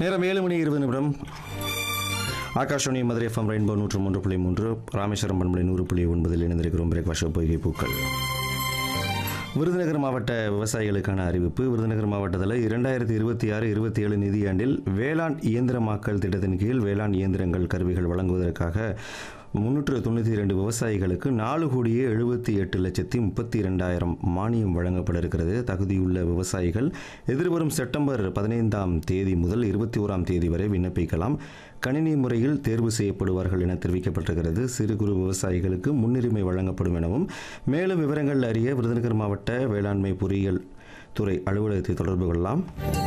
நேரம் ஏழு மணி இருபது நிமிடம் ஆகாஷவாணி மதுரை எஃப்எம் ரெயின்போ நூற்று மூன்று புள்ளி மூன்று ராமேஸ்வரம் பண்பலை நூறு புள்ளி ஒன்பதில் இணைந்திருக்கிறோம் பிரேக்வாஷ் பொய்கை பூக்கள் விருதுநகர் மாவட்ட விவசாயிகளுக்கான அறிவிப்பு விருதுநகர் மாவட்டத்தில் இரண்டாயிரத்தி இருபத்தி ஆறு இருபத்தி ஏழு நிதியாண்டில் வேளாண் இயந்திரமாக்கல் திட்டத்தின் கீழ் வேளாண் இயந்திரங்கள் கருவிகள் வழங்குவதற்காக முன்னூற்று தொண்ணூற்றி இரண்டு விவசாயிகளுக்கு நாலு கோடியே எழுபத்தி எட்டு லட்சத்தி முப்பத்தி இரண்டாயிரம் மானியம் வழங்கப்பட இருக்கிறது தகுதியுள்ள விவசாயிகள் எதிர்வரும் செப்டம்பர் பதினைந்தாம் தேதி முதல் இருபத்தி ஓராம் தேதி வரை விண்ணப்பிக்கலாம் கணினி முறையில் தேர்வு செய்யப்படுவார்கள் என தெரிவிக்கப்பட்டிருக்கிறது சிறு குறு விவசாயிகளுக்கு முன்னுரிமை வழங்கப்படும் எனவும் மேலும் விவரங்கள் அறிய விருதுநகர் மாவட்ட வேளாண்மை பொறியியல் துறை அலுவலகத்தை தொடர்பு கொள்ளலாம்